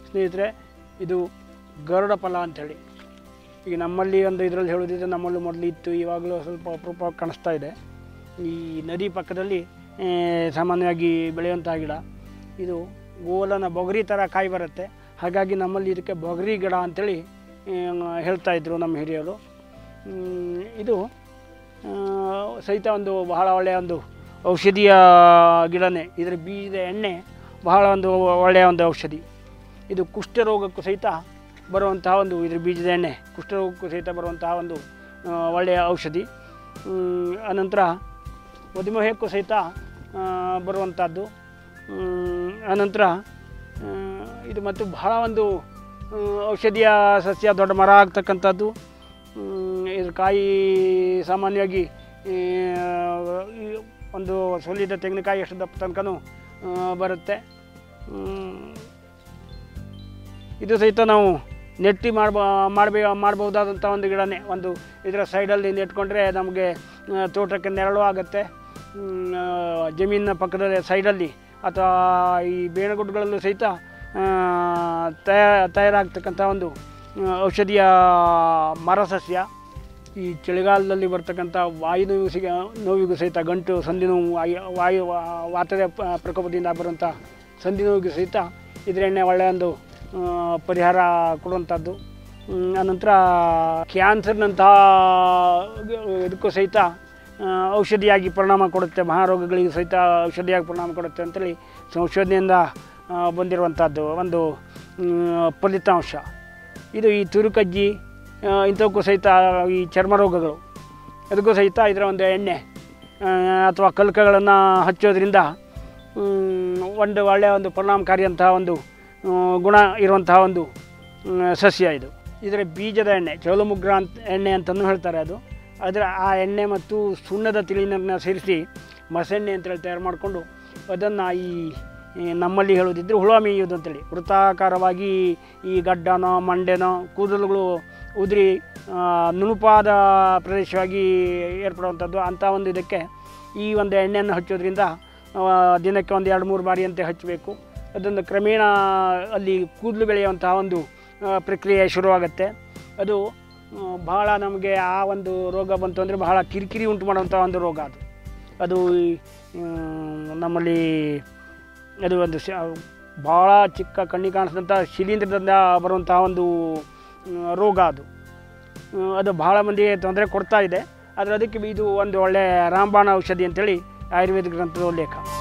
ಸ್ನೇಹಿತರೆ ಇದು ಗರುಡ ಫಲ ಅಂಥೇಳಿ ಈಗ ನಮ್ಮಲ್ಲಿ ಒಂದು ಇದರಲ್ಲಿ ಹೇಳೋದಿದ್ರೆ ನಮ್ಮಲ್ಲಿ ಮೊದಲು ಇತ್ತು ಇವಾಗಲೂ ಸ್ವಲ್ಪ ಅಪರೂಪ ಕಾಣಿಸ್ತಾ ಇದೆ ಈ ನದಿ ಪಕ್ಕದಲ್ಲಿ ಆ, ಸಾಮಾನ್ಯವಾಗಿ ಬೆಳೆಯುವಂಥ ಗಿಡ ಇದು ಗೋಲನ ಬೊಗರಿ ಥರ ಕಾಯಿ ಬರುತ್ತೆ ಹಾಗಾಗಿ ನಮ್ಮಲ್ಲಿ ಇದಕ್ಕೆ ಬೊಗರಿ ಗಿಡ ಅಂಥೇಳಿ ಆ, ಹೇಳ್ತಾ ಇದ್ರು ನಮ್ಮ ಹಿರಿಯರು ಹ್ಮ್, ಇದು ಆ, ಸಹಿತ ಒಂದು ಬಹಳ ಒಳ್ಳೆಯ ಒಂದು ಔಷಧಿಯ ಗಿಡನೇ ಇದರ ಬೀಜದ ಎಣ್ಣೆ ಬಹಳ ಒಂದು ಒಳ್ಳೆಯ ಒಂದು ಔಷಧಿ ಇದು ಕುಷ್ಠರೋಗಕ್ಕೂ ಸಹಿತ ಬರುವಂತಹ ಒಂದು ಇದ್ರ ಬೀಜದ ಎಣ್ಣೆ ಕುಷ್ಠರೋಗಕ್ಕೂ ಸಹಿತ ಬರುವಂತಹ ಒಂದು ಆ, ಒಳ್ಳೆಯ ಔಷಧಿ ಹ್ಮ್, ಅನಂತರ ಮಧುಮೇಹಕ್ಕೂ ಸಹಿತ ಆ, ಬರುವಂಥದ್ದು ಹ್ಮ್, ಅನಂತರ ಆ, ಇದು ಮತ್ತು ಬಹಳ ಒಂದು ಆ, ಔಷಧಿಯ ಸಸ್ಯ ದೊಡ್ಡ ಮರ ಆಗ್ತಕ್ಕಂಥದ್ದು ಹ್ಮ್, ಇದ್ರ ಕಾಯಿ ಸಾಮಾನ್ಯವಾಗಿ ಈ, ಈ ಒಂದು ಸೊಲಿದ ತೆಂಗಿನಕಾಯಿ ಎಷ್ಟು ದಪ್ಪ ತನಕನೂ ಆ, ಬರುತ್ತೆ ಹ್ಮ್, ಇದು ಸಹಿತ ನಾವು ನೆಟ್ಟಿ ಮಾಡ್ಬ ಮಾಡಬೇ ಮಾಡ್ಬೋದಾದಂಥ ಒಂದು ಗಿಡನೇ ಒಂದು ಇದರ ಸೈಡಲ್ಲಿ ನೆಟ್ಕೊಂಡ್ರೆ ನಮಗೆ ಆ, ತೋಟಕ್ಕೆ ನೆರಳು ಆಗುತ್ತೆ ಹ್ಮ್, ಆ, ಜಮೀನಿನ ಪಕ್ಕದಲ್ಲಿ ಸೈಡಲ್ಲಿ ಅಥವಾ ಈ ಬೇಣಗುಡ್ಡಗಳಲ್ಲೂ ಸಹಿತ ಆ, ತಯ ತಯಾರಾಗ್ತಕ್ಕಂಥ ಒಂದು ಆ, ಔಷಧಿಯ ಮರ ಸಸ್ಯ ಈ ಚಳಿಗಾಲದಲ್ಲಿ ಬರ್ತಕ್ಕಂಥ ವಾಯು ನೋವು ಸಿಗ ನೋವಿಗೂ ಸಹಿತ ಗಂಟು ಸಂಧಿ ನೋವು ವಾಯು ವಾಯು ವಾ- ವಾತದ ಪ- ಪ್ರಕೋಪದಿಂದ ಬರುವಂಥ ಸಂಧಿ ನೋವಿಗೂ ಸಹಿತ ಇದರ ಎಣ್ಣೆ ಒಳ್ಳೆಯ ಒಂದು ಆ, ಪರಿಹಾರ ಕೊಡುವಂಥದ್ದು ಹ್ಮ್, ಅನಂತರ ಕ್ಯಾನ್ಸರ್ನಂತಹ ಇದಕ್ಕೂ ಸಹಿತ ಆ, ಔಷಧಿಯಾಗಿ ಪರಿಣಾಮ ಕೊಡುತ್ತೆ ಮಹಾರೋಗಗಳಿಗೂ ಸಹಿತ ಔಷಧಿಯಾಗಿ ಪರಿಣಾಮ ಕೊಡುತ್ತೆ ಅಂತೇಳಿ ಸಂಶೋಧನೆಯಿಂದ ಆ, ಬಂದಿರುವಂಥದ್ದು ಒಂದು ಮ್, ಫಲಿತಾಂಶ ಇದು ಈ ತುರುಕಜ್ಜಿ ಆ, ಇಂಥವಕ್ಕೂ ಸಹಿತ ಈ ಚರ್ಮ ರೋಗಗಳು ಅದಕ್ಕೂ ಸಹಿತ ಇದರ ಒಂದು ಎಣ್ಣೆ ಆ, ಅಥವಾ ಕಲ್ಕಗಳನ್ನು ಹಚ್ಚೋದ್ರಿಂದ ಮ್, ಒಂದು ಒಳ್ಳೆಯ ಒಂದು ಪರಿಣಾಮಕಾರಿಯಂತಹ ಒಂದು ಆ, ಗುಣ ಇರುವಂತಹ ಒಂದು ಮ್, ಸಸ್ಯ ಇದು ಇದರ ಬೀಜದ ಎಣ್ಣೆ ಚೌಲಮುಗ್ರ ಅಂತ ಎಣ್ಣೆ ಅಂತಲೂ ಹೇಳ್ತಾರೆ ಅದು ಅದರ ಆ ಎಣ್ಣೆ ಮತ್ತು ಸುಣ್ಣದ ತಿಳಿನನ್ನು ಸೇರಿಸಿ ಮಸೆಣ್ಣೆ ಅಂತೇಳಿ ತಯಾರು ಮಾಡಿಕೊಂಡು ಅದನ್ನು ಈ ಈ ನಮ್ಮಲ್ಲಿ ಹೇಳೋದಿದ್ರೆ ಹುಳ ಮೇಯುವುದು ಅಂತೇಳಿ ವೃತ್ತಾಕಾರವಾಗಿ ಈ ಗಡ್ಡನೋ ಮಂಡೆನೋ ಕೂದಲುಗಳು ಉದುರಿ ಆ, ನುಣುಪಾದ ಪ್ರದೇಶವಾಗಿ ಏರ್ಪಡುವಂಥದ್ದು ಅಂಥ ಒಂದು ಇದಕ್ಕೆ ಈ ಒಂದು ಎಣ್ಣೆಯನ್ನು ಹಚ್ಚೋದ್ರಿಂದ ಆ, ದಿನಕ್ಕೆ ಒಂದು ಎರಡು ಮೂರು ಬಾರಿ ಅಂತೆ ಹಚ್ಚಬೇಕು ಅದೊಂದು ಕ್ರಮೇಣ ಅಲ್ಲಿ ಕೂದಲು ಬೆಳೆಯುವಂತಹ ಒಂದು ಆ, ಪ್ರಕ್ರಿಯೆ ಶುರುವಾಗುತ್ತೆ ಅದು ಆ, ಬಹಳ ನಮಗೆ ಆ ಒಂದು ರೋಗ ಬಂತು ಅಂದರೆ ಬಹಳ ಕಿರಿಕಿರಿ ಉಂಟು ಮಾಡುವಂಥ ಒಂದು ರೋಗ ಅದು ಅದು ಈ, ಆ, ನಮ್ಮಲ್ಲಿ ಅದು ಒಂದು ಶ ಭಾಳ ಚಿಕ್ಕ ಕಣ್ಣಿಗೆ ಕಾಣಿಸಿದಂಥ ಶಿಲೀಂಧ್ರದಿಂದ ಬರುವಂತಹ ಒಂದು ಆ, ರೋಗ ಅದು ಆ, ಅದು ಭಾಳ ಮಂದಿಗೆ ತೊಂದರೆ ಕೊಡ್ತಾ ಇದೆ ಆದರೆ ಅದಕ್ಕೆ ಇದು ಒಂದು ಒಳ್ಳೆಯ ರಾಮಬಾಣ ಔಷಧಿ ಅಂತೇಳಿ ಆಯುರ್ವೇದ ಗ್ರಂಥದ ಉಲ್ಲೇಖ